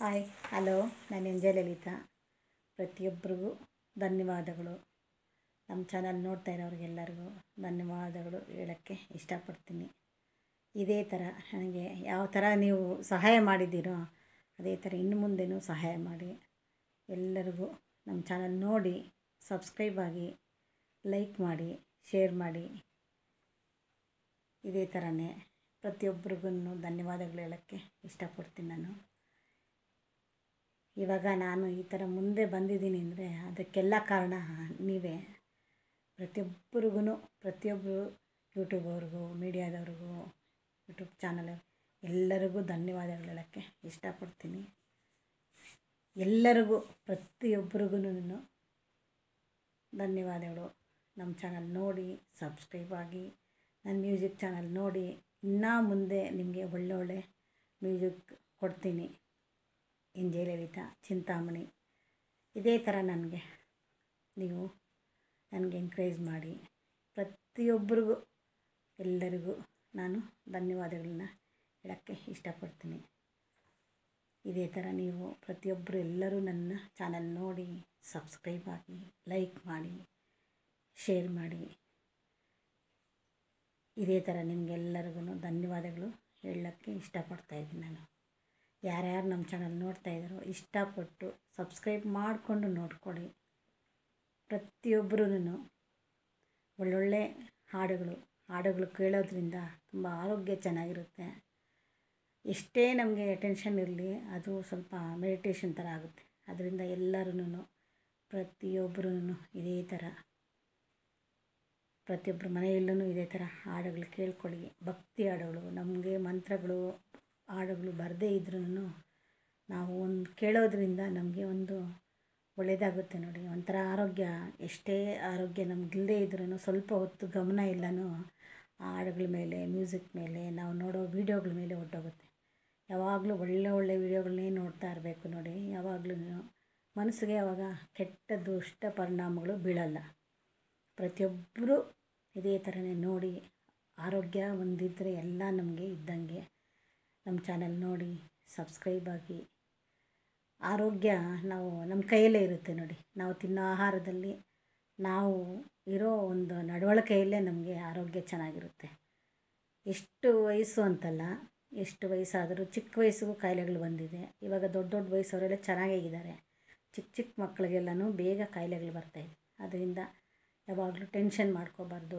hi hello ನಾನು M J Lalitha ಪ್ರತಿಯೊಬ್ಬರಿಗೂ ಧನ್ಯವಾದಗಳು ನಮ್ಮ ಚಾನಲ್ ನೋಡ್ತಾ ಇರೋರಿಗೆಲ್ಲರಿಗೂ ಧನ್ಯವಾದಗಳು ಹೇಳೋಕ್ಕೆ ಇಷ್ಟಪಡ್ತೀನಿ ಇದೇ ಥರ ನನಗೆ ಯಾವ ಥರ ನೀವು ಸಹಾಯ ಮಾಡಿದ್ದೀರೋ ಅದೇ ಥರ ಇನ್ನು ಮುಂದೆನೂ ಸಹಾಯ ಮಾಡಿ ಎಲ್ಲರಿಗೂ ನಮ್ಮ ಚಾನಲ್ ನೋಡಿ ಸಬ್ಸ್ಕ್ರೈಬ್ ಆಗಿ ಲೈಕ್ ಮಾಡಿ ಶೇರ್ ಮಾಡಿ ಇದೇ ಥರನೇ ಪ್ರತಿಯೊಬ್ಬರಿಗೂ ಧನ್ಯವಾದಗಳು ಹೇಳೋಕ್ಕೆ ಇಷ್ಟಪಡ್ತೀನಿ ನಾನು ಇವಾಗ ನಾನು ಈ ಥರ ಮುಂದೆ ಬಂದಿದ್ದೀನಿ ಅಂದರೆ ಅದಕ್ಕೆಲ್ಲ ಕಾರಣ ನೀವೇ ಪ್ರತಿಯೊಬ್ಬರಿಗೂ ಪ್ರತಿಯೊಬ್ಬರು ಯೂಟ್ಯೂಬ್ ಅವ್ರಿಗೂ ಮೀಡಿಯಾದವ್ರಿಗೂ ಯೂಟ್ಯೂಬ್ ಚಾನಲ್ ಎಲ್ಲರಿಗೂ ಧನ್ಯವಾದಗಳು ಹೇಳೋಕ್ಕೆ ಇಷ್ಟಪಡ್ತೀನಿ ಎಲ್ಲರಿಗೂ ಪ್ರತಿಯೊಬ್ಬರಿಗೂ ಧನ್ಯವಾದಗಳು ನಮ್ಮ ಚಾನಲ್ ನೋಡಿ ಸಬ್ಸ್ಕ್ರೈಬ್ ಆಗಿ ನನ್ನ ಮ್ಯೂಸಿಕ್ ಚಾನಲ್ ನೋಡಿ ಇನ್ನೂ ಮುಂದೆ ನಿಮಗೆ ಒಳ್ಳೊಳ್ಳೆ ಮ್ಯೂಸಿಕ್ ಕೊಡ್ತೀನಿ ಎಂಜೆ ಲಲಿತಾ ಚಿಂತಾಮಣಿ ಇದೇ ಥರ ನನಗೆ ನೀವು ನನಗೆ ಎಂಕರೇಜ್ ಮಾಡಿ ಪ್ರತಿಯೊಬ್ಬರಿಗೂ ಎಲ್ಲರಿಗೂ ನಾನು ಧನ್ಯವಾದಗಳನ್ನ ಹೇಳೋಕ್ಕೆ ಇಷ್ಟಪಡ್ತೀನಿ ಇದೇ ಥರ ನೀವು ಪ್ರತಿಯೊಬ್ಬರು ಎಲ್ಲರೂ ನನ್ನ ಚಾನಲ್ ನೋಡಿ ಸಬ್ಸ್ಕ್ರೈಬ್ ಆಗಿ ಲೈಕ್ ಮಾಡಿ ಶೇರ್ ಮಾಡಿ ಇದೇ ಥರ ನಿಮಗೆಲ್ಲರಿಗೂ ಧನ್ಯವಾದಗಳು ಹೇಳೋಕ್ಕೆ ಇಷ್ಟಪಡ್ತಾಯಿದ್ದೀನಿ ನಾನು ಯಾರ್ಯಾರು ನಮ್ಮ ಚಾನಲ್ ನೋಡ್ತಾ ಇದ್ದಾರೋ ಇಷ್ಟಪಟ್ಟು ಸಬ್ಸ್ಕ್ರೈಬ್ ಮಾಡಿಕೊಂಡು ನೋಡ್ಕೊಳ್ಳಿ ಪ್ರತಿಯೊಬ್ಬರೂ ಒಳ್ಳೊಳ್ಳೆ ಹಾಡುಗಳು ಹಾಡುಗಳು ಕೇಳೋದ್ರಿಂದ ತುಂಬ ಆರೋಗ್ಯ ಚೆನ್ನಾಗಿರುತ್ತೆ ಎಷ್ಟೇ ನಮಗೆ ಟೆನ್ಷನ್ ಇರಲಿ ಅದು ಸ್ವಲ್ಪ ಮೆಡಿಟೇಷನ್ ಥರ ಆಗುತ್ತೆ ಅದರಿಂದ ಎಲ್ಲರೂ ಪ್ರತಿಯೊಬ್ಬರೂ ಇದೇ ಥರ ಪ್ರತಿಯೊಬ್ಬರ ಮನೆಯಲ್ಲೂ ಇದೇ ಥರ ಹಾಡುಗಳು ಕೇಳ್ಕೊಳ್ಳಿ ಭಕ್ತಿ ಹಾಡುಗಳು ನಮಗೆ ಮಂತ್ರಗಳು ಹಾಡುಗಳು ಬರದೇ ಇದ್ರೂ ನಾವು ಒಂದು ಕೇಳೋದ್ರಿಂದ ನಮಗೆ ಒಂದು ಒಳ್ಳೆಯದಾಗುತ್ತೆ ನೋಡಿ ಒಂಥರ ಆರೋಗ್ಯ ಎಷ್ಟೇ ಆರೋಗ್ಯ ನಮಗಿಲ್ಲದೇ ಇದ್ರೂ ಸ್ವಲ್ಪ ಹೊತ್ತು ಗಮನ ಎಲ್ಲನೂ ಆ ಹಾಡುಗಳ ಮೇಲೆ ಮ್ಯೂಸಿಕ್ ಮೇಲೆ ನಾವು ನೋಡೋ ವೀಡಿಯೋಗಳ ಮೇಲೆ ಹೊರ್ಟೋಗುತ್ತೆ ಯಾವಾಗಲೂ ಒಳ್ಳೆ ಒಳ್ಳೆ ವೀಡಿಯೋಗಳನ್ನೇ ನೋಡ್ತಾ ಇರಬೇಕು ನೋಡಿ ಯಾವಾಗಲೂ ಮನಸ್ಸಿಗೆ ಆವಾಗ ಕೆಟ್ಟ ದುಷ್ಟ ಪರಿಣಾಮಗಳು ಬೀಳಲ್ಲ ಪ್ರತಿಯೊಬ್ಬರು ಇದೇ ಥರನೇ ನೋಡಿ ಆರೋಗ್ಯ ಒಂದಿದ್ದರೆ ಎಲ್ಲ ನಮಗೆ ಇದ್ದಂಗೆ ನಮ್ಮ ಚಾನಲ್ ನೋಡಿ ಸಬ್ಸ್ಕ್ರೈಬ್ ಆಗಿ ಆರೋಗ್ಯ ನಾವು ನಮ್ಮ ಕೈಯಲ್ಲೇ ಇರುತ್ತೆ ನೋಡಿ ನಾವು ತಿನ್ನೋ ಆಹಾರದಲ್ಲಿ ನಾವು ಇರೋ ಒಂದು ನಡವಳಿಕೆಯಲ್ಲೇ ನಮಗೆ ಆರೋಗ್ಯ ಚೆನ್ನಾಗಿರುತ್ತೆ ಎಷ್ಟು ವಯಸ್ಸು ಅಂತಲ್ಲ ಎಷ್ಟು ವಯಸ್ಸಾದರೂ ಚಿಕ್ಕ ವಯಸ್ಸಿಗೂ ಕಾಯಿಲೆಗಳು ಬಂದಿದೆ ಇವಾಗ ದೊಡ್ಡ ದೊಡ್ಡ ವಯಸ್ಸವರೆಲ್ಲ ಚೆನ್ನಾಗಿದ್ದಾರೆ ಚಿಕ್ಕ ಚಿಕ್ಕ ಮಕ್ಕಳಿಗೆಲ್ಲನೂ ಬೇಗ ಕಾಯಿಲೆಗಳು ಬರ್ತಾಯಿದೆ ಅದರಿಂದ ಯಾವಾಗಲೂ ಟೆನ್ಷನ್ ಮಾಡ್ಕೋಬಾರ್ದು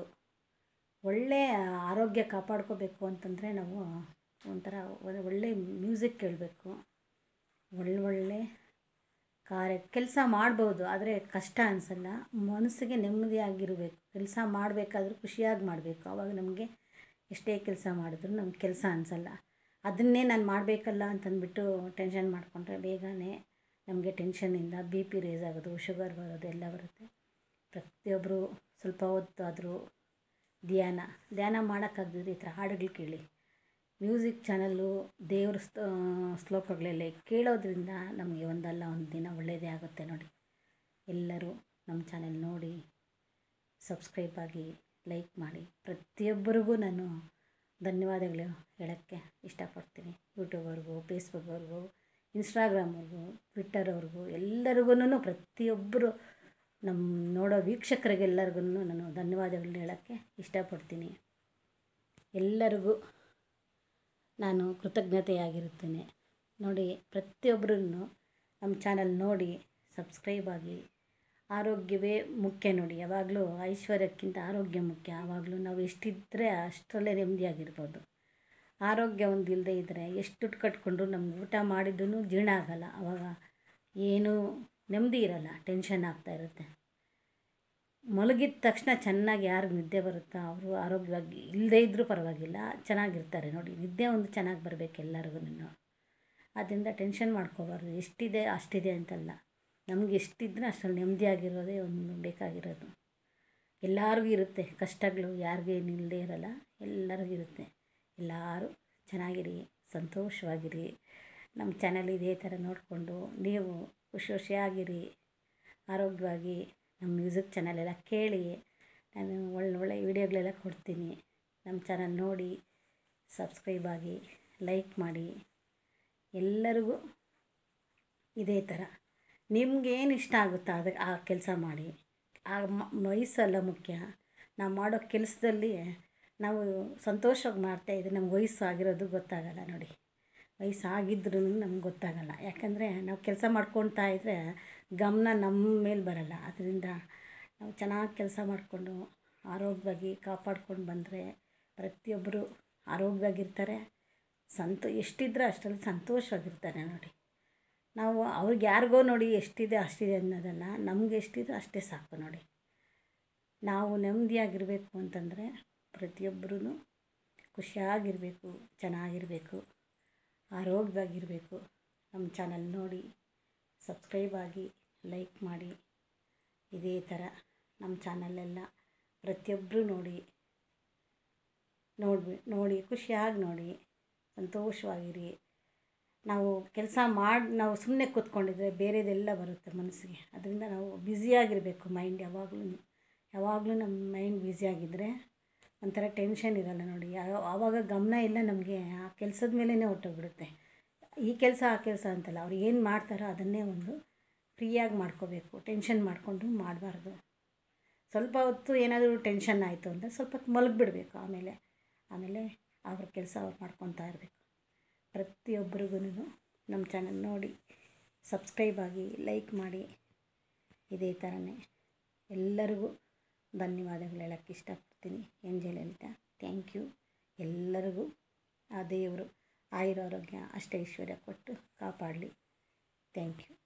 ಒಳ್ಳೆಯ ಆರೋಗ್ಯ ಕಾಪಾಡ್ಕೋಬೇಕು ಅಂತಂದರೆ ನಾವು ಒಂಥರ ಒಳ್ಳೆ ಮ್ಯೂಸಿಕ್ ಕೇಳಬೇಕು ಒಳ್ಳೊಳ್ಳೆ ಕಾರ್ಯ ಕೆಲಸ ಮಾಡ್ಬೋದು ಆದರೆ ಕಷ್ಟ ಅನಿಸಲ್ಲ ಮನಸ್ಸಿಗೆ ನೆಮ್ಮದಿಯಾಗಿರಬೇಕು ಕೆಲಸ ಮಾಡಬೇಕಾದ್ರೂ ಖುಷಿಯಾಗಿ ಮಾಡಬೇಕು ಆವಾಗ ನಮಗೆ ಎಷ್ಟೇ ಕೆಲಸ ಮಾಡಿದ್ರು ನಮ್ಗೆ ಕೆಲಸ ಅನಿಸಲ್ಲ ಅದನ್ನೇ ನಾನು ಮಾಡಬೇಕಲ್ಲ ಅಂತಂದ್ಬಿಟ್ಟು ಟೆನ್ಷನ್ ಮಾಡಿಕೊಂಡ್ರೆ ಬೇಗನೆ ನಮಗೆ ಟೆನ್ಷನ್ನಿಂದ ಬಿ ಪಿ ರೇಸ್ ಆಗೋದು ಶುಗರ್ ಬರೋದು ಎಲ್ಲ ಬರುತ್ತೆ ಪ್ರತಿಯೊಬ್ಬರು ಸ್ವಲ್ಪ ಹೊತ್ತಾದರೂ ಧ್ಯಾನ ಧ್ಯಾನ ಮಾಡೋಕ್ಕಾಗದಿದ್ರೆ ಈ ಥರ ಹಾಡುಗಳು ಕೇಳಿ ಮ್ಯೂಸಿಕ್ ಚಾನಲ್ಲು ದೇವ್ರ ಶ್ಲೋಕಗಳೆಲ್ಲ ಕೇಳೋದ್ರಿಂದ ನಮಗೆ ಒಂದಲ್ಲ ಒಂದು ದಿನ ಒಳ್ಳೆಯದೇ ಆಗುತ್ತೆ ನೋಡಿ ಎಲ್ಲರೂ ನಮ್ಮ ಚಾನೆಲ್ ನೋಡಿ ಸಬ್ಸ್ಕ್ರೈಬ್ ಆಗಿ ಲೈಕ್ ಮಾಡಿ ಪ್ರತಿಯೊಬ್ಬರಿಗೂ ನಾನು ಧನ್ಯವಾದಗಳು ಹೇಳೋಕ್ಕೆ ಇಷ್ಟಪಡ್ತೀನಿ ಯೂಟ್ಯೂಬವ್ರಿಗೂ ಫೇಸ್ಬುಕ್ವರೆಗೂ ಇನ್ಸ್ಟಾಗ್ರಾಮ್ವರೆಗೂ ಟ್ವಿಟ್ಟರ್ವರೆಗೂ ಎಲ್ಲರಿಗೂ ಪ್ರತಿಯೊಬ್ಬರು ನಮ್ಮ ನೋಡೋ ವೀಕ್ಷಕರಿಗೆಲ್ಲರಿಗೂ ನಾನು ಧನ್ಯವಾದಗಳನ್ನ ಹೇಳೋಕ್ಕೆ ಇಷ್ಟಪಡ್ತೀನಿ ಎಲ್ಲರಿಗೂ ನಾನು ಕೃತಜ್ಞತೆಯಾಗಿರುತ್ತೇನೆ ನೋಡಿ ಪ್ರತಿಯೊಬ್ಬರೂ ನಮ್ಮ ಚಾನಲ್ ನೋಡಿ ಸಬ್ಸ್ಕ್ರೈಬ್ ಆಗಿ ಆರೋಗ್ಯವೇ ಮುಖ್ಯ ನೋಡಿ ಯಾವಾಗಲೂ ಐಶ್ವರ್ಯಕ್ಕಿಂತ ಆರೋಗ್ಯ ಮುಖ್ಯ ಆವಾಗಲೂ ನಾವು ಎಷ್ಟಿದ್ದರೆ ಅಷ್ಟರಲ್ಲೇ ನೆಮ್ಮದಿಯಾಗಿರ್ಬೋದು ಆರೋಗ್ಯ ಒಂದು ಇಲ್ಲದೆ ಇದ್ದರೆ ಎಷ್ಟು ದುಡ್ಡು ಕಟ್ಕೊಂಡ್ರು ನಮ್ಗೆ ಊಟ ಮಾಡಿದ್ದೂ ಜೀರ್ಣ ಆಗೋಲ್ಲ ಆವಾಗ ಏನೂ ನೆಮ್ಮದಿ ಇರೋಲ್ಲ ಟೆನ್ಷನ್ ಆಗ್ತಾ ಇರುತ್ತೆ ಮಲಗಿದ ತಕ್ಷಣ ಚೆನ್ನಾಗಿ ಯಾರಿಗೆ ನಿದ್ದೆ ಬರುತ್ತೋ ಅವರು ಆರೋಗ್ಯವಾಗಿ ಇಲ್ಲದೇ ಇದ್ದರೂ ಪರವಾಗಿಲ್ಲ ಚೆನ್ನಾಗಿರ್ತಾರೆ ನೋಡಿ ನಿದ್ದೆ ಒಂದು ಚೆನ್ನಾಗಿ ಬರಬೇಕು ಎಲ್ಲರಿಗೂ ಆದ್ದರಿಂದ ಟೆನ್ಷನ್ ಮಾಡ್ಕೋಬಾರ್ದು ಎಷ್ಟಿದೆ ಅಷ್ಟಿದೆ ಅಂತಲ್ಲ ನಮ್ಗೆ ಎಷ್ಟಿದ್ರೆ ಅಷ್ಟರಲ್ಲಿ ನೆಮ್ಮದಿಯಾಗಿರೋದೇ ಒಂದು ಬೇಕಾಗಿರೋದು ಎಲ್ಲರಿಗೂ ಇರುತ್ತೆ ಕಷ್ಟಗಳು ಯಾರಿಗೇನಿಲ್ಲದೆ ಇರೋಲ್ಲ ಎಲ್ಲರಿಗೂ ಇರುತ್ತೆ ಎಲ್ಲರೂ ಚೆನ್ನಾಗಿರಿ ಸಂತೋಷವಾಗಿರಿ ನಮ್ಮ ಚಾನಲ್ ಇದೇ ಥರ ನೋಡಿಕೊಂಡು ನೀವು ಖುಷಿ ಖುಷಿಯಾಗಿರಿ ಆರೋಗ್ಯವಾಗಿ ನಮ್ಮ ಮ್ಯೂಸಿಕ್ ಚಾನಲೆಲ್ಲ ಕೇಳಿ ನಾನು ಒಳ್ಳೊಳ್ಳೆ ವೀಡಿಯೋಗಳೆಲ್ಲ ಕೊಡ್ತೀನಿ ನಮ್ಮ ಚಾನಲ್ ನೋಡಿ ಸಬ್ಸ್ಕ್ರೈಬ್ ಆಗಿ ಲೈಕ್ ಮಾಡಿ ಎಲ್ಲರಿಗೂ ಇದೇ ಥರ ನಿಮ್ಗೇನು ಇಷ್ಟ ಆಗುತ್ತೋ ಅದಕ್ಕೆ ಆ ಕೆಲಸ ಮಾಡಿ ಆ ಮ- ವಯಸ್ಸಲ್ಲ ಮುಖ್ಯ ನಾವು ಮಾಡೋ ಕೆಲಸದಲ್ಲಿ ನಾವು ಸಂತೋಷವಾಗಿ ಮಾಡ್ತಾಯಿದ್ರೆ ನಮ್ಗೆ ವಯಸ್ಸು ಆಗಿರೋದು ಗೊತ್ತಾಗಲ್ಲ ನೋಡಿ ವಯಸ್ಸಾಗಿದ್ರೂ ನಮ್ಗೆ ಗೊತ್ತಾಗಲ್ಲ ಯಾಕಂದರೆ ನಾವು ಕೆಲಸ ಮಾಡ್ಕೊಳ್ತಾ ಇದ್ದರೆ ಗಮನ ನಮ್ಮ ಮೇಲೆ ಬರಲ್ಲ ಅದರಿಂದ ನಾವು ಚೆನ್ನಾಗಿ ಕೆಲಸ ಮಾಡಿಕೊಂಡು ಆರೋಗ್ಯವಾಗಿ ಕಾಪಾಡ್ಕೊಂಡು ಬಂದರೆ ಪ್ರತಿಯೊಬ್ಬರು ಆರೋಗ್ಯವಾಗಿರ್ತಾರೆ ಸಂತೋ ಎಷ್ಟಿದ್ರೆ ಅಷ್ಟರಲ್ಲಿ ಸಂತೋಷವಾಗಿರ್ತಾರೆ ನೋಡಿ ನಾವು ಅವ್ರಿಗೆ ಯಾರಿಗೋ ನೋಡಿ ಎಷ್ಟಿದೆ ಅಷ್ಟಿದೆ ಅನ್ನೋದಲ್ಲ ನಮ್ಗೆ ಎಷ್ಟಿದೆ ಅಷ್ಟೇ ಸಾಕು ನೋಡಿ ನಾವು ನೆಮ್ಮದಿಯಾಗಿರಬೇಕು ಅಂತಂದರೆ ಪ್ರತಿಯೊಬ್ಬರೂ ಖುಷಿಯಾಗಿರಬೇಕು ಚೆನ್ನಾಗಿರಬೇಕು ಆರೋಗ್ಯವಾಗಿರಬೇಕು ನಮ್ಮ ಚಾನಲ್ ನೋಡಿ ಸಬ್ಸ್ಕ್ರೈಬ್ ಆಗಿ ಲೈಕ್ ಮಾಡಿ ಇದೇ ಥರ ನಮ್ಮ ಚಾನಲ್ಲೆಲ್ಲ ಪ್ರತಿಯೊಬ್ಬರು ನೋಡಿ ನೋಡ್ಬಿ ನೋಡಿ ಖುಷಿಯಾಗಿ ನೋಡಿ ಸಂತೋಷವಾಗಿರಿ ನಾವು ಕೆಲಸ ಮಾಡಿ ನಾವು ಸುಮ್ಮನೆ ಕೂತ್ಕೊಂಡಿದ್ರೆ ಬೇರೆದೆಲ್ಲ ಬರುತ್ತೆ ಮನಸ್ಸಿಗೆ ಅದರಿಂದ ನಾವು ಬ್ಯುಸಿಯಾಗಿರಬೇಕು ಮೈಂಡ್ ಯಾವಾಗಲೂ ಯಾವಾಗಲೂ ನಮ್ಮ ಮೈಂಡ್ ಬ್ಯುಸಿಯಾಗಿದ್ದರೆ ಒಂಥರ ಟೆನ್ಷನ್ ಇರಲ್ಲ ನೋಡಿ ಯಾವ- ಆವಾಗ ಗಮನ ಎಲ್ಲ ನಮಗೆ ಆ ಕೆಲಸದ ಮೇಲೇ ಹೊಟ್ಟೋಗ್ಬಿಡುತ್ತೆ ಈ ಕೆಲಸ ಆ ಕೆಲಸ ಅಂತಲ್ಲ ಅವ್ರು ಏನು ಮಾಡ್ತಾರೋ ಅದನ್ನೇ ಒಂದು ಫ್ರೀಯಾಗಿ ಮಾಡ್ಕೋಬೇಕು ಟೆನ್ಷನ್ ಮಾಡಿಕೊಂಡು ಮಾಡಬಾರ್ದು ಸ್ವಲ್ಪ ಹೊತ್ತು ಏನಾದರೂ ಟೆನ್ಷನ್ ಆಯಿತು ಅಂದರೆ ಸ್ವಲ್ಪ ಹೊತ್ತು ಮಲಗಿಬಿಡ್ಬೇಕು ಆಮೇಲೆ ಆಮೇಲೆ ಅವ್ರ ಕೆಲಸ ಅವ್ರು ಮಾಡ್ಕೊತಾ ಇರಬೇಕು ಪ್ರತಿಯೊಬ್ಬರಿಗೂ ನಮ್ಮ ಚಾನಲ್ ನೋಡಿ ಸಬ್ಸ್ಕ್ರೈಬ್ ಆಗಿ ಲೈಕ್ ಮಾಡಿ ಇದೇ ಥರನೇ ಎಲ್ಲರಿಗೂ ಧನ್ಯವಾದಗಳು ಹೇಳೋಕ್ಕೆ ಇಷ್ಟಪಡ್ತೀನಿ ಎಂಜಲ್ ಹೇಳ್ತಾ ಥ್ಯಾಂಕ್ ಯು ಎಲ್ಲರಿಗೂ ಆ ದೇವರು ಆಯುರಾರೋಗ್ಯ ಅಷ್ಟೈಶ್ವರ್ಯ ಕೊಟ್ಟು ಕಾಪಾಡಲಿ ಥ್ಯಾಂಕ್ ಯು